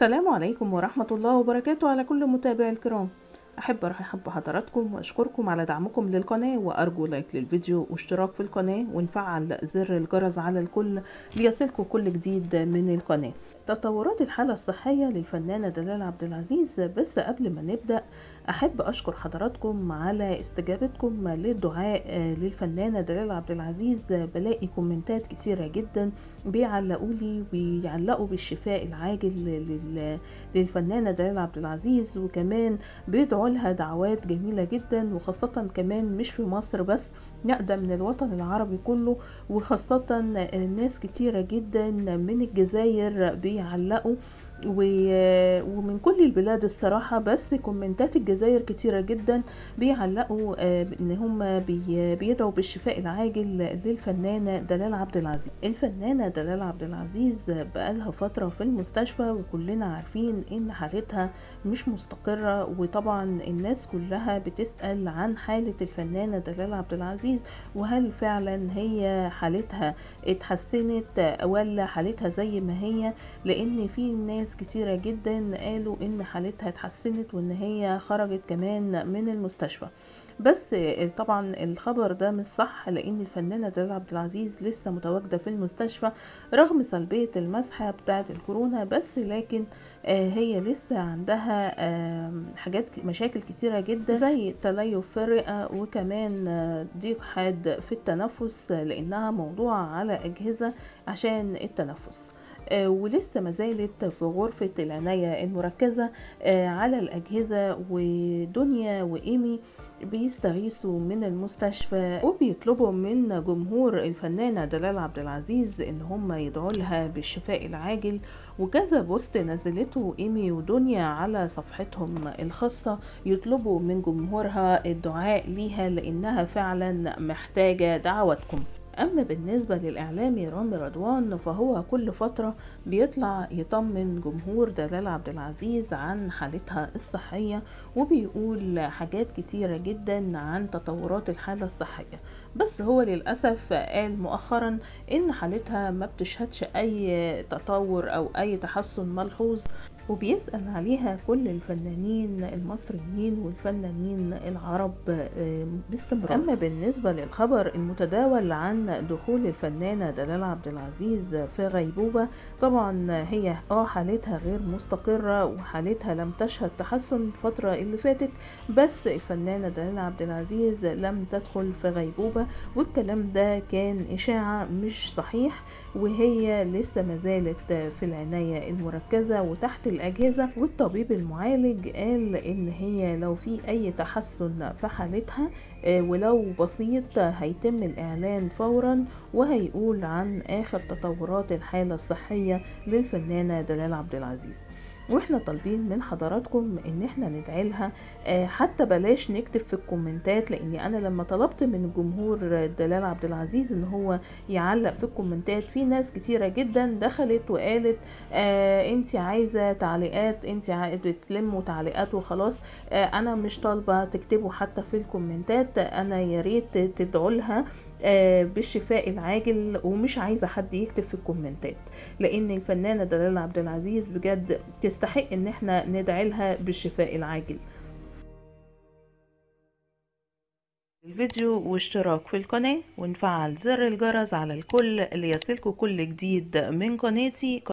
السلام عليكم ورحمة الله وبركاته على كل متابعي الكرام أحب أرحب بحضراتكم وأشكركم على دعمكم للقناة وأرجو لايك للفيديو واشتراك في القناة ونفعل زر الجرس على الكل ليصلكم كل جديد من القناة تطورات الحالة الصحية للفنانة دلال عبد العزيز بس قبل ما نبدأ أحب أشكر حضراتكم على استجابتكم للدعاء للفنانة دلال عبد العزيز بلاقي كومنتات كتيرة جدا بيعلقوا لي ويعلقوا بالشفاء العاجل للفنانة دلال عبد العزيز وكمان بيدعوا لها دعوات جميلة جدا وخاصة كمان مش في مصر بس لا ده من الوطن العربي كله وخاصة ناس كتيرة جدا من الجزائر بيعلقوا ومن كل البلاد الصراحة بس كومنتات الجزائر كتيرة جدا بيعلقوا ان هم بيدعوا بالشفاء العاجل للفنانة دلال عبد العزيز الفنانة دلال عبد العزيز بقالها فترة في المستشفى وكلنا عارفين ان حالتها مش مستقرة وطبعا الناس كلها بتسأل عن حالة الفنانة دلال عبد العزيز وهل فعلا هي حالتها اتحسنت ولا حالتها زي ما هي لان في ناس كتيرة جدا قالوا ان حالتها اتحسنت وان هي خرجت كمان من المستشفى بس طبعا الخبر ده مش صح لان الفنانه دلال عبد العزيز لسه متواجده في المستشفى رغم سلبيه المسحه بتاعه الكورونا بس لكن هي لسه عندها حاجات مشاكل كتيره جدا زي تليف في الرئه وكمان ضيق حاد في التنفس لانها موضوعه على اجهزه عشان التنفس ولسه ما زالت في غرفة العناية المركزة على الأجهزة ودنيا وإيمي بيستغيثوا من المستشفى وبيطلبوا من جمهور الفنانة دلال عبد العزيز ان هم يدعوا لها بالشفاء العاجل وكذا بوست نزلته ايمي ودنيا على صفحتهم الخاصة يطلبوا من جمهورها الدعاء ليها لانها فعلا محتاجة دعواتكم أما بالنسبة للإعلامي رامي رضوان فهو كل فترة بيطلع يطمن جمهور دلال عبد العزيز عن حالتها الصحية وبيقول حاجات كتيرة جدا عن تطورات الحالة الصحية بس هو للأسف قال مؤخرا إن حالتها ما بتشهدش أي تطور أو أي تحسن ملحوظ وبيسأل عليها كل الفنانين المصريين والفنانين العرب باستمرار أما بالنسبة للخبر المتداول عن دخول الفنانة دلال عبد العزيز في غيبوبة طبعا هي اه حالتها غير مستقرة وحالتها لم تشهد تحسن الفترة اللي فاتت بس الفنانة دلال عبد العزيز لم تدخل في غيبوبة والكلام ده كان إشاعة مش صحيح وهي لسه ما زالت في العناية المركزة وتحت الأجهزة والطبيب المعالج قال إن هي لو في أي تحسن في حالتها ولو بسيط هيتم الإعلان فورا وهيقول عن آخر تطورات الحالة الصحية للفنانة دلال عبد العزيز واحنا طالبين من حضراتكم ان احنا ندعي لها حتى بلاش نكتب في الكومنتات لاني انا لما طلبت من الجمهور دلال عبد العزيز ان هو يعلق في الكومنتات في ناس كتيره جدا دخلت وقالت آه انت عايزه تعليقات انت بتلموا تعليقات وخلاص آه انا مش طالبه تكتبوا حتى في الكومنتات انا يا ريت تدعوا لها آه بالشفاء العاجل ومش عايزه حد يكتب في الكومنتات لان الفنانه دلال عبد العزيز بجد تستحق ان احنا ندعي لها بالشفاء العاجل الفيديو واشتراك في القناة ونفعل زر الجرس على الكل ليصلكوا كل جديد من قناتي